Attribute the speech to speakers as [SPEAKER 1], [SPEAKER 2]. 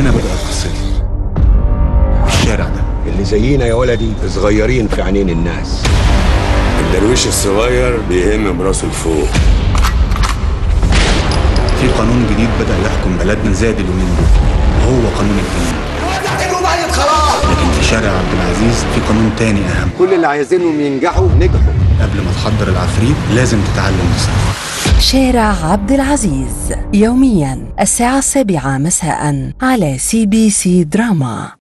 [SPEAKER 1] هنا بدأت قصتي الشارع ده
[SPEAKER 2] اللي زينا يا ولدي صغيرين في عينين الناس
[SPEAKER 3] الدرويش الصغير بيهم براسه لفوق
[SPEAKER 1] في قانون جديد بدأ يحكم بلدنا زاد اليومين دول وهو قانون الجنين لكن في شارع عبد العزيز في قانون تاني أهم
[SPEAKER 2] كل اللي عايزينهم ينجحوا نجحوا
[SPEAKER 1] قبل ما تحضر العفريت لازم تتعلم تصرف
[SPEAKER 4] شارع عبد العزيز يوميا الساعة السابعة مساء على سي بي سي دراما